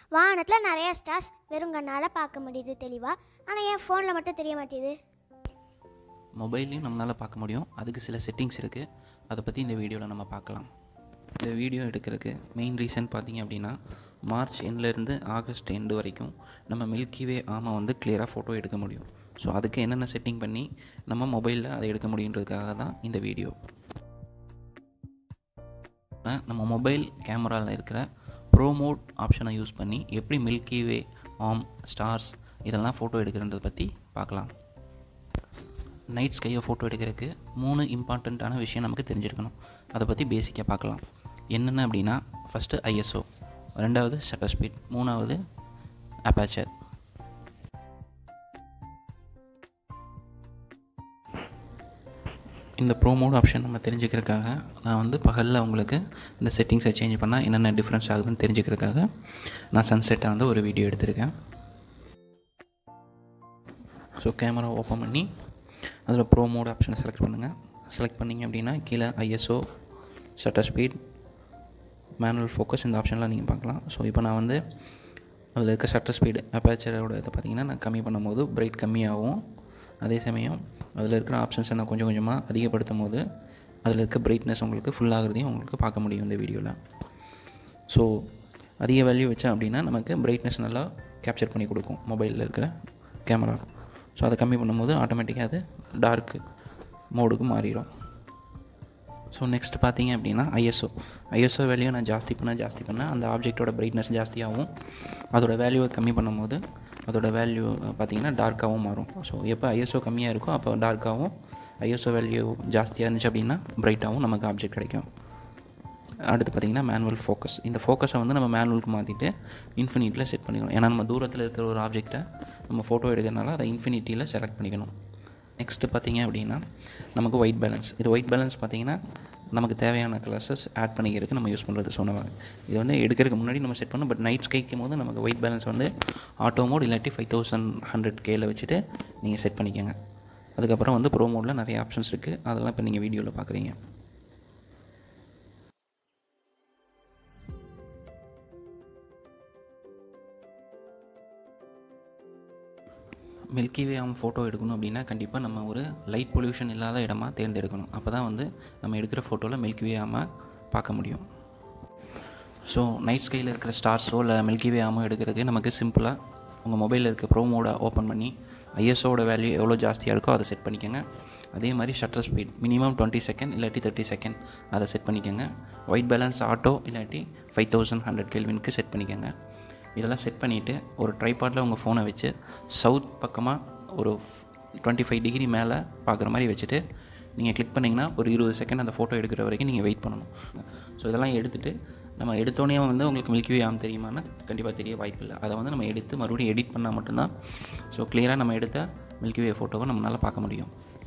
வானத்தில் நிறைய ஸ்டார்ஸ் வெறும் கண்ணால் பார்க்க முடியுது தெளிவாக ஆனால் என் ஃபோனில் மட்டும் தெரிய மாட்டேங்குது மொபைல்லையும் நம்மளால் பார்க்க முடியும் அதுக்கு சில செட்டிங்ஸ் இருக்குது அதை பற்றி இந்த வீடியோவில் நம்ம பார்க்கலாம் இந்த வீடியோ எடுக்கிறதுக்கு மெயின் ரீசன் பார்த்தீங்க அப்படின்னா மார்ச் எண்ட்லேருந்து ஆகஸ்ட் எண்டு வரைக்கும் நம்ம மில்கிவே ஆமை வந்து கிளியராக ஃபோட்டோ எடுக்க முடியும் ஸோ அதுக்கு என்னென்ன செட்டிங் பண்ணி நம்ம மொபைலில் அதை எடுக்க முடியுன்றதுக்காக தான் இந்த வீடியோ நம்ம மொபைல் கேமராவில் இருக்கிற ப்ரோ மோட் ஆப்ஷனை யூஸ் பண்ணி எப்படி மில்கிவே ஆம் ஸ்டார்ஸ் இதெல்லாம் ஃபோட்டோ எடுக்கிறன்றதை பற்றி பார்க்கலாம் நைட் ஸ்கையை ஃபோட்டோ எடுக்கிறதுக்கு மூணு இம்பார்ட்டண்ட்டான விஷயம் நமக்கு தெரிஞ்சிருக்கணும் அதை பற்றி பேசிக்காக பார்க்கலாம் என்னென்ன அப்படின்னா ஃபஸ்ட்டு ஐஎஸ்ஓ ரெண்டாவது ஷட்டர் ஸ்பீட் மூணாவது அப்பாச்சர் இந்த ப்ரோ மோட் ஆப்ஷன் நம்ம தெரிஞ்சுக்கிறதுக்காக நான் வந்து பகலில் உங்களுக்கு இந்த செட்டிங்ஸை சேஞ்ச் பண்ணால் என்னென்ன டிஃப்ரென்ஸ் ஆகுதுன்னு தெரிஞ்சுக்கிறதுக்காக நான் சன்செட்டை வந்து ஒரு வீடியோ எடுத்திருக்கேன் ஸோ கேமரா ஓப்பன் பண்ணி அதில் ப்ரோ மோட் ஆப்ஷனை செலக்ட் பண்ணுங்கள் செலக்ட் பண்ணிங்க அப்படின்னா கீழே ISO shutter speed manual focus இந்த ஆப்ஷன்லாம் நீங்கள் பார்க்கலாம் ஸோ இப்போ நான் வந்து அதில் இருக்க ஷட்டர் ஸ்பீடு அப்பாச்சரோட இதை பார்த்தீங்கன்னா நான் கம்மி பண்ணும்போது பிரைட் கம்மியாகும் அதே சமயம் அதில் இருக்கிற ஆப்ஷன்ஸை நான் கொஞ்சம் கொஞ்சமாக அதிகப்படுத்தும் போது அதில் இருக்க பிரைட்னஸ் உங்களுக்கு ஃபுல் ஆகிறதையும் உங்களுக்கு பார்க்க முடியும் இந்த வீடியோவில் ஸோ அதிக வேல்யூ வச்சேன் அப்படின்னா நமக்கு பிரைட்னஸ் நல்லா கேப்சர் பண்ணி கொடுக்கும் மொபைலில் இருக்கிற கேமரா ஸோ அதை கம்மி பண்ணும்போது ஆட்டோமேட்டிக்காக அது டார்க்கு மோடுக்கு மாறிடும் ஸோ நெக்ஸ்ட் பார்த்தீங்க அப்படின்னா ஐஎஸ்ஓ ஐஎஸ்ஓ வேல்யூ நான் ஜாஸ்தி பண்ண ஜாஸ்தி பண்ண அந்த ஆப்ஜெக்ட்டோட பிரைட்னஸ் ஜாஸ்தியாகும் அதோட வேல்யூவை கம்மி பண்ணும்போது அதோட வேல்யூ பார்த்தீங்கன்னா டார்க்காகவும் மாறும் ஸோ எப்போ ஐஎஸ்ஓ கம்மியாக இருக்கோ அப்போ டார்க்காகவும் ஐஎஸ்ஓ வேல்யூ ஜாஸ்தியாக இருந்துச்சு அப்படின்னா பிரைட்டாகவும் நமக்கு ஆப்ஜெக்ட் கிடைக்கும் அடுத்து பார்த்திங்கன்னா மேனுவல் ஃபோக்கஸ் இந்த ஃபோக்கஸை வந்து நம்ம மேனுவலுக்கு மாற்றிட்டு இன்ஃபினிட்டியில் செட் பண்ணிக்கணும் ஏன்னா நம்ம தூரத்தில் இருக்கிற ஒரு ஆப்ஜெக்டை நம்ம ஃபோட்டோ எடுக்கிறனால அதை இன்ஃபினிட்டியில் செலக்ட் பண்ணிக்கணும் நெக்ஸ்ட்டு பார்த்திங்க அப்படின்னா நமக்கு ஒயிட் பேலன்ஸ் இது ஒயிட் பேலன்ஸ் பார்த்திங்கன்னா நமக்கு தேவையான கலர்ஸஸ் ஆட் பண்ணிக்கிறதுக்கு நம்ம யூஸ் பண்ணுறது சொன்னவாங்க இது வந்து எடுக்கிறதுக்கு முன்னாடி நம்ம செட் பண்ணோம் பட் நைட் ஸ்கைக்கும் போது நமக்கு ஒயிட் பேலன்ஸ் வந்து ஆட்டோ மோட் இல்லாட்டி ஃபைவ் தௌசண்ட் ஹண்ட்ரட் கேல வச்சுட்டு நீங்கள் செட் பண்ணிக்கோங்க அதுக்கப்புறம் வந்து ப்ரோ மோடில் நிறைய ஆப்ஷன்ஸ் இருக்குது அதெல்லாம் இப்போ நீங்கள் வீடியோவில் பார்க்குறீங்க மில்கிவே ஆம் ஃபோட்டோ எடுக்கணும் அப்படின்னா கண்டிப்பாக நம்ம ஒரு லைட் பொல்யூஷன் இல்லாத இடமா தேர்ந்தெடுக்கணும் அப்போ தான் வந்து நம்ம எடுக்கிற ஃபோட்டோவில் மில்கிவே ஆமை பார்க்க முடியும் ஸோ நைட் ஸ்கையில் இருக்கிற ஸ்டார்ஸோ இல்லை மில்கிவே ஆமோ எடுக்கிறதுக்கு நமக்கு சிம்பிளாக உங்கள் மொபைலில் இருக்க ப்ரோ மோடை ஓப்பன் பண்ணி ஐஎஸ்ஓட வேல்யூ எவ்வளோ ஜாஸ்தியாக இருக்கோ அதை செட் பண்ணிக்கோங்க அதே மாதிரி shutter speed minimum twenty second இல்லாட்டி தேர்ட்டி செகண்ட் அதை செட் பண்ணிக்கோங்க ஒயிட் பேலன்ஸ் ஆட்டோ இல்லாட்டி ஃபைவ் தௌசண்ட் ஹண்ட்ரட் கெல்வினுக்கு செட் பண்ணிக்கோங்க இதெல்லாம் செட் பண்ணிவிட்டு ஒரு ட்ரைபாட்டில் உங்கள் ஃபோனை வச்சு சவுத் பக்கமாக ஒரு டுவெண்ட்டி ஃபைவ் டிகிரி மேலே பார்க்குற மாதிரி வச்சுட்டு நீங்கள் கிளிக் பண்ணிங்கன்னா ஒரு இருபது செகண்ட் அந்த ஃபோட்டோ எடுக்கிற வரைக்கும் நீங்கள் வெயிட் பண்ணணும் ஸோ இதெல்லாம் எடுத்துகிட்டு நம்ம எடுத்தோடனே வந்து உங்களுக்கு மில்கிவே ஆம் தெரியுமானா கண்டிப்பாக தெரிய வாய்ப்பு இல்லை அதை வந்து நம்ம எடுத்து மறுபடியும் எடிட் பண்ணால் மட்டும்தான் ஸோ கிளியராக நம்ம எடுத்த மில்கிவே ஃபோட்டோவை நம்மளால் பார்க்க முடியும்